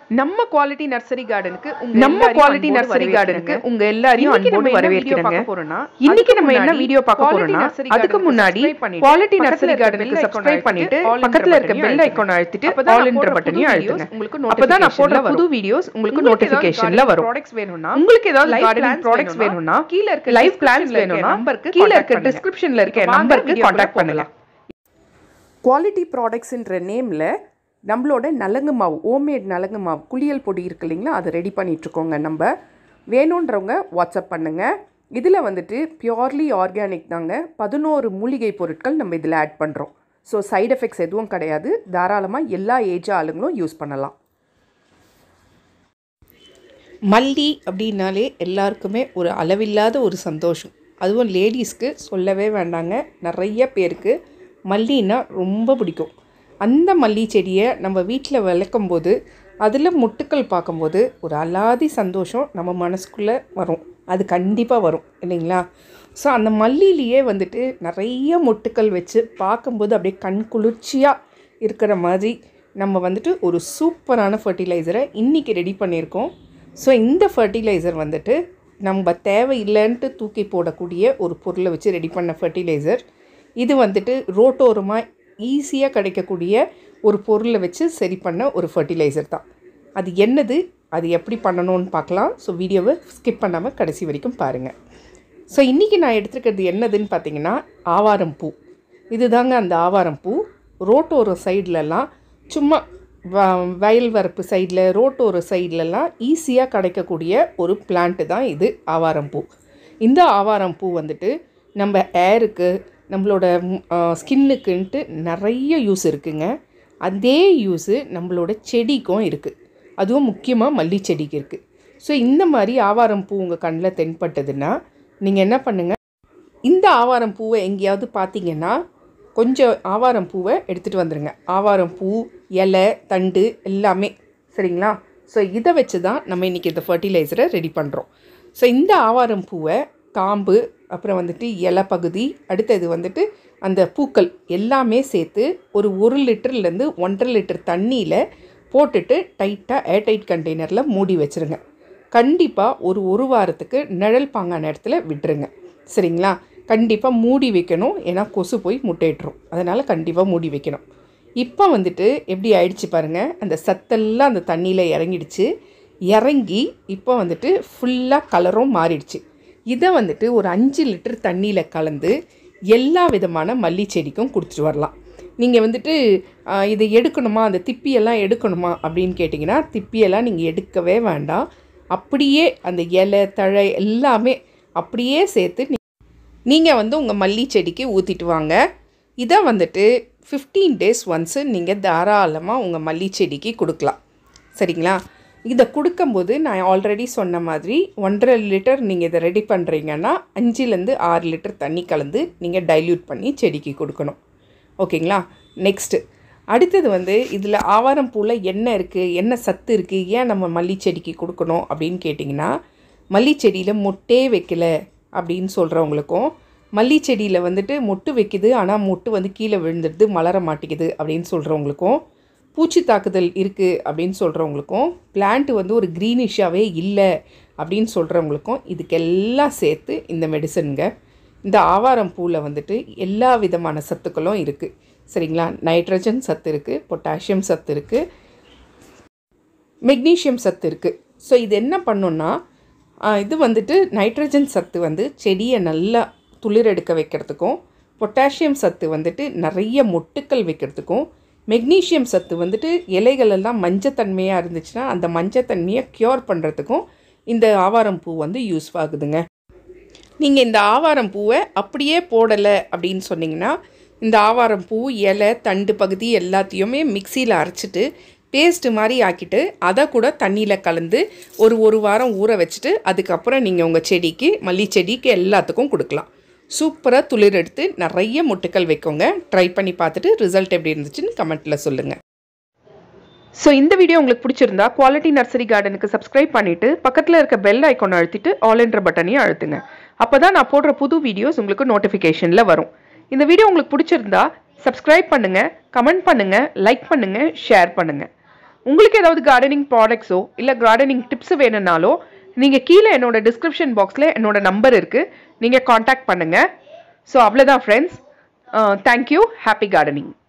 நம்ம quality nursery கார்டனுக்கு நம்ம quality nursery கார்டனுக்கு உங்க எல்லாரையும் அன்போடு வரவேற்கிறேங்க இன்னைக்கு நம்ம என்ன வீடியோ பார்க்க போறோம்னா அதுக்கு முன்னாடி குவாலிட்டி நர்சரி கார்டனுக்கு சப்ஸ்கிரைப் பண்ணிட்டு பக்கத்துல இருக்க பெல் ஐகான் அழுத்திட்டு ஆல் என்ற பட்டனையும் அழுத்துங்க அப்பதான் நான் போடுற புது வீடியோஸ் உங்களுக்கு நோட்டிபிகேஷன்ல வரும் ப்ராடக்ட்ஸ் வேணும்னா உங்களுக்கு ஏதாவது live கார்டனிங் plans ப்ராடக்ட்ஸ் வேணும்னா, வேணும்னா கீழ இருக்க லைவ் பிளான்ஸ் descriptionல இருக்க வேணும்னா number-க்கு கீழ contact இருக்க பண்ணுங்க. டிஸ்கிரிப்ஷன்ல இருக்க வாங்க நம்பருக்கு video காண்டாக்ட் குள்ள பண்ணுங்க குவாலிட்டி ப்ராடக்ட்ஸ்ன்ற நேமில் நம்மளோட நலங்கு மாவு ஹோம்மேட் நலங்கு மாவு குளியல் பொடி இருக்கு இல்லைங்களா அதை ரெடி பண்ணிகிட்ருக்கோங்க நம்ம வேணுன்றவங்க வாட்ஸ்அப் பண்ணுங்கள் இதில் வந்துட்டு பியோர்லி ஆர்கானிக் தாங்க பதினோரு மூலிகை பொருட்கள் நம்ம இதில் ஆட் பண்ணுறோம் ஸோ சைடு எஃபெக்ட்ஸ் எதுவும் கிடையாது தாராளமாக எல்லா ஏஜ் ஆளுங்களும் யூஸ் பண்ணலாம் மல்லி அப்படின்னாலே எல்லாருக்குமே ஒரு அளவில்லாத ஒரு சந்தோஷம் அதுவும் லேடிஸ்க்கு சொல்லவே வேண்டாங்க நிறைய பேருக்கு மல்லின்னா ரொம்ப பிடிக்கும் அந்த மல்லி செடியை நம்ம வீட்டில் வளர்க்கும் போது அதில் முட்டுக்கள் பார்க்கும்போது ஒரு அலாதி சந்தோஷம் நம்ம மனசுக்குள்ளே வரும் அது கண்டிப்பாக வரும் இல்லைங்களா ஸோ அந்த மல்லியிலேயே வந்துட்டு நிறைய மொட்டுக்கள் வச்சு பார்க்கும்போது அப்படியே கண் குளிர்ச்சியாக இருக்கிற மாதிரி நம்ம வந்துட்டு ஒரு சூப்பரான ஃபர்டிலைசரை இன்றைக்கி ரெடி பண்ணியிருக்கோம் ஸோ இந்த ஃபர்டிலைசர் வந்துட்டு நம்ம தேவையில்லைன்ட்டு தூக்கி போடக்கூடிய ஒரு பொருளை வச்சு ரெடி பண்ண ஃபர்டிலைசர் இது வந்துட்டு ரோட்டோரமாக ஈஸியாக கிடைக்கக்கூடிய ஒரு பொருளை வச்சு சரி பண்ண ஒரு ஃபர்டிலைசர் தான் அது என்னது அது எப்படி பண்ணணும்னு பார்க்கலாம் ஸோ வீடியோவை ஸ்கிப் பண்ணாமல் கடைசி வரைக்கும் பாருங்கள் ஸோ இன்றைக்கி நான் எடுத்துருக்கிறது என்னதுன்னு பார்த்தீங்கன்னா ஆவாரம் பூ இதுதாங்க அந்த ஆவாரம் பூ ரோட்டோர சைட்லலாம் சும்மா வ- வயல் வரப்பு சைடில் ரோட்டோர சைட்லலாம் ஈஸியாக கிடைக்கக்கூடிய ஒரு பிளான்ட்டு தான் இது ஆவாரம் பூ இந்த ஆவாரம் பூ வந்துட்டு நம்ம ஏருக்கு நம்மளோட ஸ்கின்னுக்குன்ட்டு நிறைய யூஸ் இருக்குங்க அதே யூஸு நம்மளோட செடிக்கும் இருக்குது அதுவும் முக்கியமாக மல்லி செடிக்கு இருக்குது ஸோ இந்த மாதிரி ஆவாரம் பூ உங்கள் கண்ணில் தென்பட்டதுன்னா நீங்கள் என்ன பண்ணுங்கள் இந்த ஆவாரம் பூவை எங்கேயாவது பார்த்தீங்கன்னா கொஞ்சம் ஆவாரம் பூவை எடுத்துகிட்டு வந்துடுங்க ஆவாரம் பூ இலை தண்டு எல்லாமே சரிங்களா ஸோ இதை வச்சு தான் நம்ம இன்றைக்கி இந்த ஃபர்டிலைசரை ரெடி பண்ணுறோம் ஸோ இந்த ஆவாரம் பூவை காம்பு அப்புறம் வந்துட்டு இலை பகுதி அடுத்தது வந்துட்டு அந்த பூக்கள் எல்லாமே சேர்த்து ஒரு ஒரு லிட்டர்லேருந்து ஒன்றரை லிட்டர் தண்ணியில் போட்டுட்டு டைட்டாக ஏர்டைட் கண்டெய்னரில் மூடி வச்சுருங்க கண்டிப்பாக ஒரு ஒரு வாரத்துக்கு நிழல் பாங்கான இடத்துல விட்டுருங்க சரிங்களா கண்டிப்பாக மூடி வைக்கணும் ஏன்னா கொசு போய் முட்டையிட்டுரும் அதனால் கண்டிப்பாக மூடி வைக்கணும் இப்போ வந்துட்டு எப்படி ஆயிடுச்சு பாருங்கள் அந்த சத்தெல்லாம் அந்த தண்ணியில் இறங்கிடுச்சு இறங்கி இப்போ வந்துட்டு ஃபுல்லாக கலரும் மாறிடுச்சு இதை வந்துட்டு ஒரு அஞ்சு லிட்டர் தண்ணியில் கலந்து எல்லா விதமான மல்லி செடிக்கும் கொடுத்துட்டு வரலாம் நீங்கள் வந்துட்டு ஆஹ், இதை எடுக்கணுமா அந்த திப்பியெல்லாம் எடுக்கணுமா அப்படின்னு கேட்டிங்கன்னா திப்பியெல்லாம் நீங்கள் எடுக்கவே வேண்டாம் அப்படியே அந்த இலை தழை எல்லாமே அப்படியே சேர்த்து நீங்கள் வந்து உங்கள் மல்லி செடிக்கு ஊற்றிட்டு வாங்க இதை வந்துட்டு ஃபிஃப்டீன் டேஸ் ஒன்ஸு நீங்கள் தாராளமாக உங்கள் மல்லி செடிக்கு கொடுக்கலாம் சரிங்களா இதை கொடுக்கும்போது நான் ஆல்ரெடி சொன்ன மாதிரி ஒன்றரை லிட்டர் நீங்கள் இதை ரெடி பண்ணுறீங்கன்னா அஞ்சுலேருந்து ஆறு லிட்டர் தண்ணி கலந்து நீங்கள் டைல்யூட் பண்ணி செடிக்கு கொடுக்கணும் ஓகேங்களா நெக்ஸ்ட்டு அடுத்தது வந்து இதில் ஆவாரம் பூவில் என்ன இருக்குது என்ன சத்து இருக்குது ஏன் நம்ம மல்லி செடிக்கு கொடுக்கணும் அப்படின்னு கேட்டிங்கன்னா மல்லி செடியில் மொட்டே வைக்கல அப்படின்னு சொல்கிறவங்களுக்கும் மல்லி செடியில் வந்துட்டு மொட்டு வைக்குது ஆனால் மொட்டு வந்து கீழே விழுந்துடுது மலர மாட்டேங்குது அப்படின்னு சொல்கிறவங்களுக்கும் பூச்சி தாக்குதல் இருக்குது அப்படின்னு சொல்கிறவங்களுக்கும் பிளான்ட் வந்து ஒரு க்ரீனிஷாகவே இல்லை அப்படின்னு சொல்கிறவங்களுக்கும் இதுக்கெல்லாம் சேர்த்து இந்த மெடிசனுங்க இந்த ஆவாரம் பூவில் வந்துட்டு எல்லா விதமான சத்துக்களும் இருக்குது சரிங்களா நைட்ரஜன் சத்து இருக்குது பொட்டாசியம் சத்து இருக்குது மெக்னீஷியம் சத்து இருக்குது ஸோ இது என்ன பண்ணுன்னா ஆஹ், இது வந்துட்டு நைட்ரஜன் சத்து வந்து செடியை நல்லா துளிரெடுக்க வைக்கிறதுக்கும் பொட்டாசியம் சத்து வந்துட்டு நிறைய மொட்டுக்கள் வைக்கிறதுக்கும் மெக்னீஷியம் சத்து வந்துட்டு இலைகள் எல்லாம் மஞ்சத்தன்மையாக இருந்துச்சுன்னா அந்த மஞ்சத்தன்மையை க்யூர் பண்ணுறதுக்கும் இந்த ஆவாரம் பூ வந்து யூஸ் ஆகுதுங்க நீங்கள் இந்த ஆவாரம் பூவை அப்படியே போடலை அப்படின்னு சொன்னீங்கன்னா இந்த ஆவாரம் பூ இலை தண்டு பகுதி எல்லாத்தையுமே மிக்சியில் அரைச்சிட்டு பேஸ்ட்டு மாதிரி ஆக்கிட்டு அதை கூட தண்ணியில் கலந்து ஒரு ஒரு வாரம் ஊற வச்சுட்டு அதுக்கப்புறம் நீங்கள் உங்கள் செடிக்கு மல்லி செடிக்கு எல்லாத்துக்கும் கொடுக்கலாம் சூப்பராக துளிர் எடுத்து நிறைய முட்டுக்கள் வைக்கோங்க ட்ரை பண்ணி பார்த்துட்டு ரிசல்ட் எப்படி இருந்துச்சுன்னு கமெண்ட்டில் சொல்லுங்கள் ஸோ இந்த வீடியோ உங்களுக்கு பிடிச்சிருந்தா குவாலிட்டி நர்சரி கார்டனுக்கு சப்ஸ்கிரைப் பண்ணிட்டு பக்கத்தில் இருக்க பெல் ஐக்கானை அழுத்திட்டு ஆல் என்ற பட்டனையும் அழுத்துங்க அப்போ தான் நான் போடுற புது வீடியோஸ் உங்களுக்கு நோட்டிஃபிகேஷனில் வரும் இந்த வீடியோ உங்களுக்கு பிடிச்சிருந்தா சப்ஸ்கிரைப் பண்ணுங்க கமெண்ட் பண்ணுங்க லைக் பண்ணுங்க ஷேர் பண்ணுங்க உங்களுக்கு ஏதாவது கார்டனிங் ப்ராடக்ட்ஸோ இல்லை கார்டனிங் டிப்ஸ் வேணும்னாலோ நீங்கள் கீழே என்னோட டிஸ்கிரிப்ஷன் பாக்ஸில் என்னோட நம்பர் இருக்குது நீங்கள் காண்டாக்ட் பண்ணுங்கள் ஸோ அவ்வளோதான் ஃப்ரெண்ட்ஸ் தேங்க்யூ ஹாப்பி கார்டனிங்